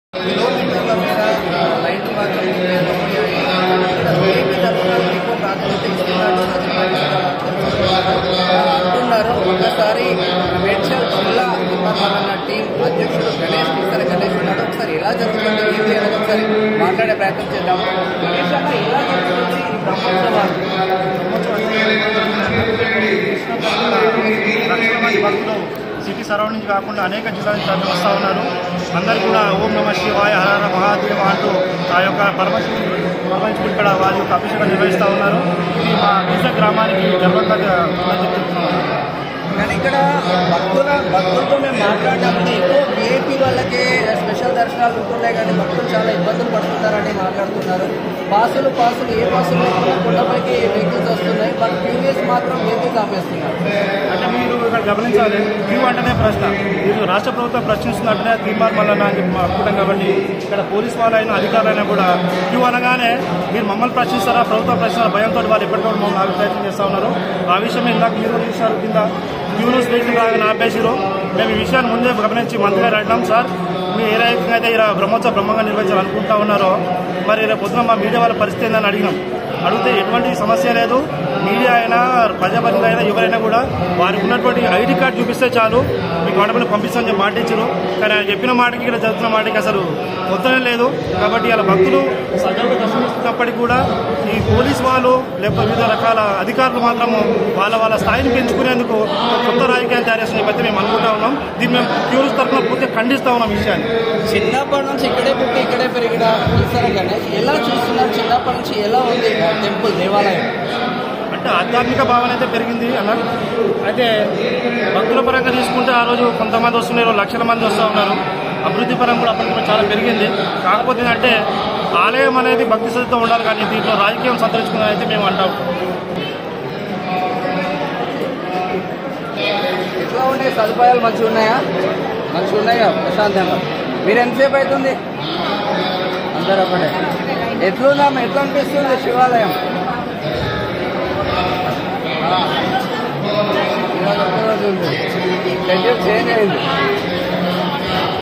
కిలోమీటర్ల మేర ఆ, లైట్లు మాత్రం ఏపీ తరఫున ఎక్కువ ప్రాధాన్యత ఇస్తున్నారు అంటున్నారు ఒకసారి మేడ్చల్ జిల్లా నిర్మాణ టీం అధ్యక్షుడు గణేష్ ఈసారి గణేష్ ఉన్నాడు ఒకసారి ఎలా జరుగుతుంది ఏంటి అనేది ఒకసారి మాట్లాడే ప్రయత్నం చేద్దాం గణేష్ అన్న ఎలా జరుగుతుంది ఈ బ్రహ్మోత్సవాలు లక్షల మంది భక్తులు సిటీ సరౌండింగ్ కాకుండా అనేక జిల్లాల నుంచి తరలి వస్తూ ఉన్నారు అందరూ కూడా ఓం నమ శివాయ హర మహాదేవ అంటూ ఆ యొక్క పరమశివుని పరమశివుడు ఇక్కడ వారి యొక్క అభిషేకం నిర్వహిస్తూ ఉన్నారు ఇది మా బీజ గ్రామానికి గర్వంగా చెప్తున్నాం కానీ ఇక్కడ భక్తుల భక్తులతో మేము మాట్లాడినప్పుడు ఎక్కువ విఐపీ వాళ్ళకే స్పెషల్ దర్శనాలు ఉంటున్నాయి కానీ భక్తులు చాలా ఇబ్బందులు పడుతున్నారని మాట్లాడుతున్నారు పాసులు పాసులు ఏ పాసులు లేకుండా కొండపైకి వెహికల్స్ వస్తున్నాయి బట్ ప్రీవియస్ మాత్రం వెహికల్స్ ఆపేస్తున్నారు అంటే మీరు ఇక్కడ గమనించాలి క్యూ అంటేనే ప్రశ్న ఇది రాష్ట్ర ప్రభుత్వం ప్రశ్నిస్తున్నట్టునే తీర్మార్ మల్లన్న అని చెప్పి అనుకుంటాం కాబట్టి ఇక్కడ పోలీస్ వాళ్ళైనా అధికారులైనా కూడా క్యూ అనగానే మీరు మమ్మల్ని ప్రశ్నిస్తారా ప్రభుత్వం ప్రశ్నిస్తారా భయంతో వాళ్ళు ఎప్పటికప్పుడు మమ్మల్ని ఆపే ప్రయత్నం చేస్తూ ఉన్నారు ఆ విషయం ఇందాక మీరు కూడా చూశారు కింద క్యూను స్పేషన్ రాగానే ఆపేసిరు మేము ఈ విషయాన్ని ముందే గమనించి మంత్రి గారు అడిగినాం సార్ మీ ఏ రకంగా అయితే ఇలా బ్రహ్మోత్సవ బ్రహ్మంగా నిర్వహించాలనుకుంటా ఉన్నారో మరి రేపు పొద్దున మా మీడియా వాళ్ళ పరిస్థితి ఏందని అడిగినాం అడిగితే ఎటువంటి సమస్య లేదు మీడియా అయినా ప్రజాప్రతినిధులు అయినా ఎవరైనా కూడా వారికి ఉన్నటువంటి ఐడి కార్డు చూపిస్తే చాలు మీకు వాడపల్లి పంపిస్తామని చెప్పి మాట ఇచ్చారు కానీ ఆయన చెప్పిన మాటకి ఇక్కడ జరుగుతున్న మాటకి అసలు పొద్దునే లేదు కాబట్టి ఇలా భక్తులు సజావుగా దర్శనమిస్తున్నప్పటికీ కూడా ఈ పోలీస్ వాళ్ళు లేకపోతే వివిధ రకాల అధికారులు మాత్రము వాళ్ళ వాళ్ళ స్థాయిని పెంచుకునేందుకు ఒక కొత్త రాజకీయాలు తయారు చేసిన పద్ధతి మేము అనుకుంటా ఉన్నాం దీన్ని మేము ప్యూరిస్ తరఫున పూర్తిగా ఖండిస్తా ఉన్నాం ఈ విషయాన్ని చిన్నప్పటి నుంచి ఇక్కడే పుట్టి ఇక్కడే పెరిగిన ఈసారి గణేష్ ఎలా చూస్తున్నారు చిన్నప్పటి నుంచి ఎలా ఉంది టెంపుల్ దేవాలయం అంటే ఆధ్యాత్మిక భావన అయితే పెరిగింది అన్న అయితే భక్తుల పరంగా తీసుకుంటే ఆ రోజు కొంతమంది వస్తున్నారు లక్షల మంది వస్తూ ఉన్నారు అభివృద్ధి పరంగా కూడా అప్పటికి చాలా పెరిగింది కాకపోతే ఏంటంటే ఆలయం అనేది భక్తి శ్రద్ధతో ఉండాలి కానీ దీంట్లో రాజకీయం సంతరించుకుందని అయితే మేము అంటాం ఎట్లా ఉన్నాయి సదుపాయాలు మంచిగా ఉన్నాయా మంచిగా ఉన్నాయా ప్రశాంతంగా మీరు ఎంతసేపు అవుతుంది అందరూ ఒకటే ఎట్లుందా ఎట్లా అనిపిస్తుంది శివాలయం